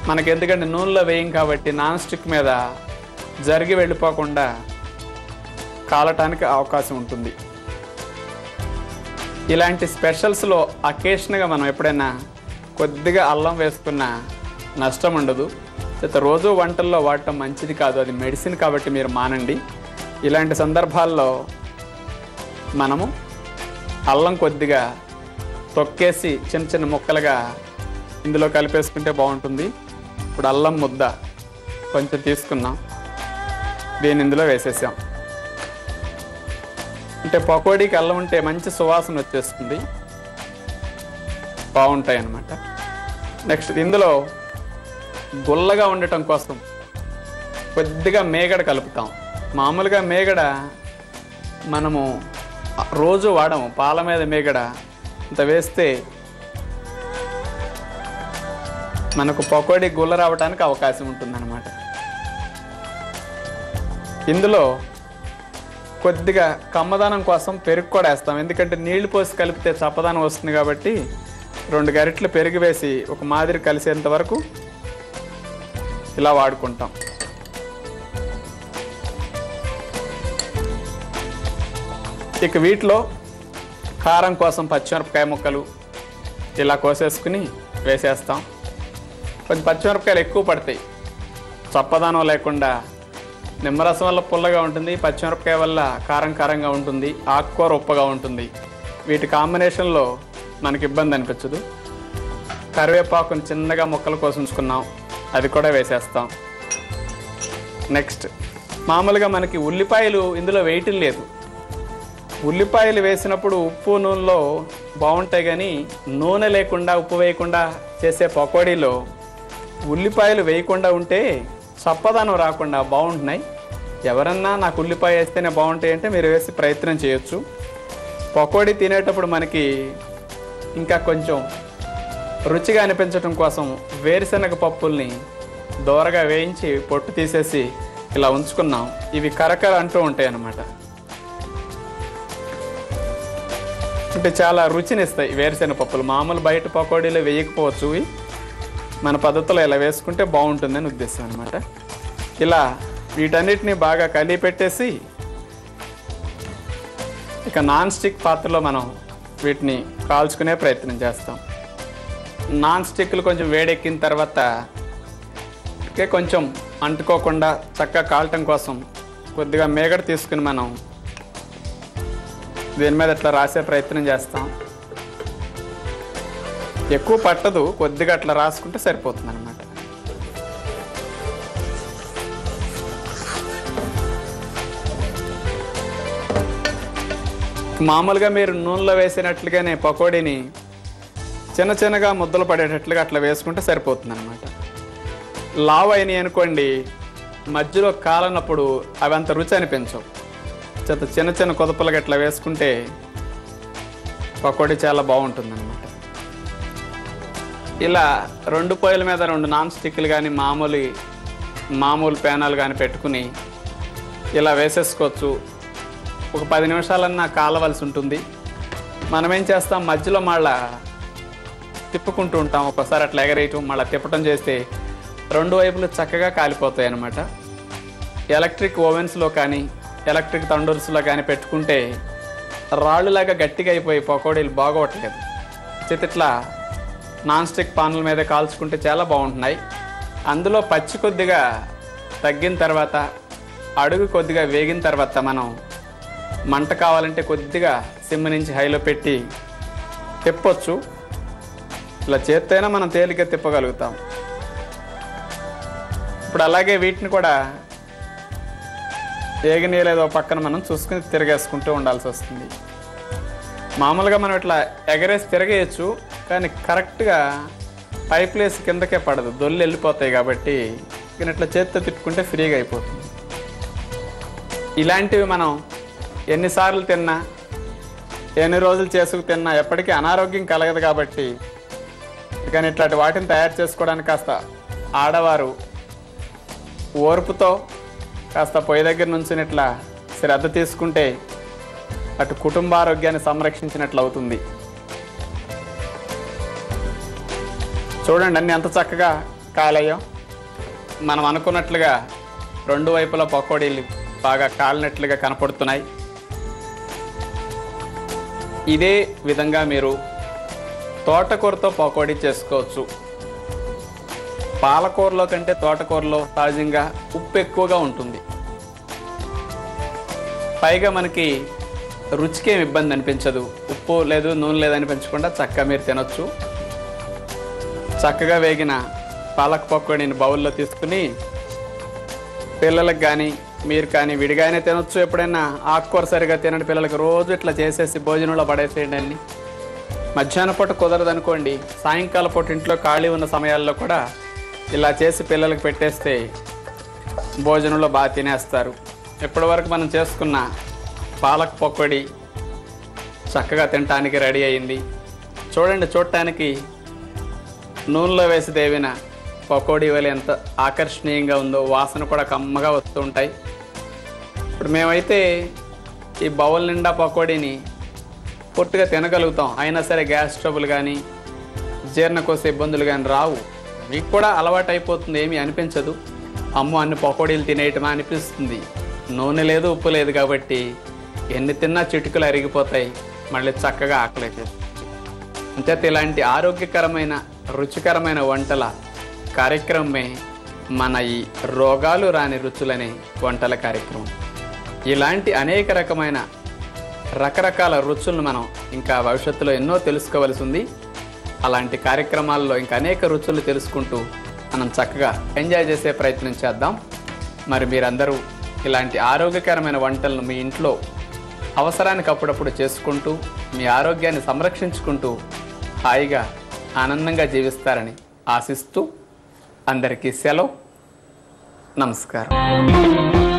మనకి ఎందుకంటే నూనెలో వేయం కాబట్టి నాన్ స్టిక్ మీద జరిగి వెళ్ళిపోకుండా కాలటానికి అవకాశం ఉంటుంది ఇలాంటి స్పెషల్స్లో అకేషన్గా మనం ఎప్పుడైనా కొద్దిగా అల్లం వేసుకున్న నష్టం ఉండదు చేత రోజు వంటల్లో వాడటం మంచిది కాదు అది మెడిసిన్ కాబట్టి మీరు మానండి ఇలాంటి సందర్భాల్లో మనము అల్లం కొద్దిగా తొక్కేసి చిన్న చిన్న ముక్కలుగా ఇందులో కలిపేసుకుంటే బాగుంటుంది ఇప్పుడు అల్లం ముద్ద కొంచెం తీసుకున్నాం దీన్ని ఇందులో వేసేసాం అంటే పకోడీకి అల్లం ఉంటే మంచి సువాసన వచ్చేస్తుంది బాగుంటాయి అన్నమాట నెక్స్ట్ ఇందులో గుల్లగా ఉండటం కోసం కొద్దిగా మేగడ కలుపుతాం మామూలుగా మేగడ మనము రోజు వాడము పాల మీద మేగడ ఇంత వేస్తే మనకు పకోడీ గుల్ల రావడానికి అవకాశం ఉంటుందన్నమాట ఇందులో కొద్దిగా కమ్మదనం కోసం పెరుగు కూడా వేస్తాం ఎందుకంటే నీళ్లు పోసి కలిపితే చప్పదనం వస్తుంది కాబట్టి రెండు గరిటెలు పెరుగు వేసి ఒక మాదిరి కలిసేంత వరకు ఇలా వాడుకుంటాం ఇక వీటిలో కారం కోసం పచ్చిమిరపకాయ ముక్కలు ఇలా కోసేసుకుని వేసేస్తాం కొంచెం పచ్చిమిరపకాయలు ఎక్కువ పడతాయి చప్పదనం లేకుండా నిమ్మరసం వల్ల పుల్లగా ఉంటుంది పచ్చిమిరపకాయ వల్ల కారం కారంగా ఉంటుంది ఆకుకూర ఉప్పగా ఉంటుంది వీటి కాంబినేషన్లో మనకి ఇబ్బంది అనిపించదు కరివేపాకుని చిన్నగా ముక్కలు కోసించుకున్నాం అది కూడా వేసేస్తాం నెక్స్ట్ మామూలుగా మనకి ఉల్లిపాయలు ఇందులో వేయటం లేదు ఉల్లిపాయలు వేసినప్పుడు ఉప్పు నూనెలో బాగుంటాయి కానీ నూనె లేకుండా ఉప్పు వేయకుండా చేసే పకోడీలో ఉల్లిపాయలు వేయకుండా ఉంటే చప్పదనం రాకుండా బాగుంటున్నాయి ఎవరన్నా నాకు ఉల్లిపాయ వేస్తేనే బాగుంటాయి అంటే మీరు వేసి ప్రయత్నం చేయొచ్చు పకోడీ తినేటప్పుడు మనకి ఇంకా కొంచెం రుచిగా అనిపించడం కోసం వేరుశనగ పప్పుల్ని దోరగా వేయించి పొట్టు తీసేసి ఇలా ఉంచుకున్నాం ఇవి కరకర అంటూ ఉంటాయి అన్నమాట అంటే చాలా రుచినిస్తాయి వేరుశెనగ పప్పులు మామూలు బయట పకోడీలో వేయకపోవచ్చు ఇవి మన పద్ధతిలో ఇలా వేసుకుంటే బాగుంటుందని ఉద్దేశం అనమాట ఇలా వీటన్నిటిని బాగా కలిపి పెట్టేసి ఇక నాన్ స్టిక్ పాత్రలో మనం వీటిని కాల్చుకునే ప్రయత్నం చేస్తాం నాన్ స్టిక్లు కొంచెం వేడెక్కిన తర్వాత ఇకే కొంచెం అంటుకోకుండా చక్కగా కాలటం కోసం కొద్దిగా మేగడ తీసుకుని మనం దీని మీద ఇట్లా రాసే ప్రయత్నం చేస్తాం ఎక్కువ పట్టదు కొద్దిగా అట్లా రాసుకుంటే సరిపోతుంది అనమాట మామూలుగా మీరు నూనెలో వేసినట్లుగానే పకోడీని చిన్న చిన్నగా ముద్దలు పడేటట్లుగా అట్లా వేసుకుంటే సరిపోతుంది అనమాట లావ్ అయినాయి అనుకోండి మధ్యలో కాలనప్పుడు అవి అంత రుచి అనిపించవు చేత చిన్న చిన్న కొదపలుగా ఇట్లా వేసుకుంటే పకోడీ చాలా బాగుంటుంది అనమాట ఇలా రెండు పొయ్యిల మీద రెండు నాన్ స్టిక్లు కానీ మామూలు మామూలు పేనాలు కానీ పెట్టుకుని ఇలా వేసేసుకోవచ్చు ఒక పది నిమిషాలన్నా కాలవలసి ఉంటుంది మనం ఏం చేస్తాం మధ్యలో మళ్ళా తిప్పుకుంటూ ఉంటాం ఒక్కోసారి అట్లా ఎగరేయటం మళ్ళీ తిప్పటం చేస్తే రెండు వైపులు చక్కగా కాలిపోతాయి అన్నమాట ఎలక్ట్రిక్ ఓవెన్స్లో కానీ ఎలక్ట్రిక్ తండూర్స్లో కానీ పెట్టుకుంటే రాళ్ళులాగా గట్టిగా అయిపోయి పకోడీలు బాగోవట్లేదు చితిట్లా నాన్ స్టిక్ పాన్ల మీద కాల్చుకుంటే చాలా బాగుంటున్నాయి అందులో పచ్చి కొద్దిగా తగ్గిన తర్వాత అడుగు కొద్దిగా వేగిన తర్వాత మనం మంట కావాలంటే కొద్దిగా సిమ్ నుంచి హైలో పెట్టి తిప్పొచ్చు ఇలా చేత్తైనా మనం తేలిక తిప్పగలుగుతాం ఇప్పుడు అలాగే వీటిని కూడా ఏగనీయలేదో పక్కన మనం చూసుకుని తిరగేసుకుంటూ ఉండాల్సి వస్తుంది మామూలుగా మనం ఇట్లా ఎగరేసి తిరగేయచ్చు కానీ కరెక్ట్గా పై ప్లేస్ కిందకే పడదు దొల్లి వెళ్ళిపోతాయి కాబట్టి కానీ ఇట్లా చేత్తో తిప్పుకుంటే ఫ్రీగా అయిపోతుంది ఇలాంటివి మనం ఎన్నిసార్లు తిన్నా ఎన్ని రోజులు చేసుకు తిన్నా ఎప్పటికీ అనారోగ్యం కలగదు కాబట్టి కానీ ఇట్లాంటి వాటిని తయారు చేసుకోవడానికి కాస్త ఆడవారు ఓర్పుతో కాస్త పొయ్యి దగ్గర నుంచి ఇట్లా శ్రద్ధ తీసుకుంటే అటు కుటుంబ ఆరోగ్యాన్ని సంరక్షించినట్లు అవుతుంది చూడండి అన్ని ఎంత చక్కగా కాలయ్యం మనం అనుకున్నట్లుగా రెండు వైపులా పకోడీలు బాగా కాలినట్లుగా కనపడుతున్నాయి ఇదే విధంగా మీరు తోటకూరతో పకోడీ చేసుకోవచ్చు పాలకూరలో కంటే తోటకూరలో సహజంగా ఉప్పు ఎక్కువగా ఉంటుంది పైగా మనకి రుచికి ఏమి ఇబ్బంది అనిపించదు ఉప్పు లేదు నూనె లేదు అనిపించకుండా చక్కగా మీరు తినొచ్చు చక్కగా వేగిన పాలక్ పకోడీని బౌల్లో తీసుకుని పిల్లలకు కానీ మీరు కానీ విడిగానే తినొచ్చు ఎప్పుడైనా ఆకుకూర సరిగా తినని పిల్లలకి రోజు ఇట్లా చేసేసి భోజనంలో పడేసేయండి అన్ని మధ్యాహ్నం పూట కుదరదు అనుకోండి సాయంకాలం పూట ఇంట్లో ఖాళీ ఉన్న సమయాల్లో కూడా ఇలా చేసి పిల్లలకు పెట్టేస్తే భోజనంలో బాగా తినేస్తారు ఇప్పటి వరకు మనం చేసుకున్న పాలక్ పకోడీ చక్కగా తినటానికి రెడీ అయింది చూడండి చూడటానికి నూనెలో వేసి దేవిన పకోడీ వల్ల ఎంత ఆకర్షణీయంగా ఉందో వాసన కూడా కమ్మగా వస్తూ ఉంటాయి ఇప్పుడు మేమైతే ఈ బౌల్ నిండా పకోడీని పొట్టుగా తినగలుగుతాం అయినా సరే గ్యాస్ ట్రబుల్ కానీ జీర్ణకోశ ఇబ్బందులు కానీ రావు మీకు కూడా అలవాటు అయిపోతుంది ఏమీ అనిపించదు అమ్మో అన్ని పకోడీలు తినేయటమా అనిపిస్తుంది నూనె లేదు ఉప్పు లేదు కాబట్టి ఎన్ని తిన్నా చిటుకులు అరిగిపోతాయి మళ్ళీ చక్కగా ఆకలి అంచేత ఇలాంటి ఆరోగ్యకరమైన రుచికరమైన వంటల కార్యక్రమమే మన ఈ రోగాలు రాని రుచులనే వంటల కార్యక్రమం ఇలాంటి అనేక రకమైన రకరకాల రుచులను మనం ఇంకా భవిష్యత్తులో ఎన్నో తెలుసుకోవలసి ఉంది అలాంటి కార్యక్రమాల్లో ఇంకా అనేక రుచులు తెలుసుకుంటూ మనం చక్కగా ఎంజాయ్ చేసే ప్రయత్నం చేద్దాం మరి మీరందరూ ఇలాంటి ఆరోగ్యకరమైన వంటలను మీ ఇంట్లో అవసరానికి అప్పుడప్పుడు చేసుకుంటూ మీ ఆరోగ్యాన్ని సంరక్షించుకుంటూ హాయిగా ఆనందంగా జీవిస్తారని ఆశిస్తూ అందరికీ సెలవు నమస్కారం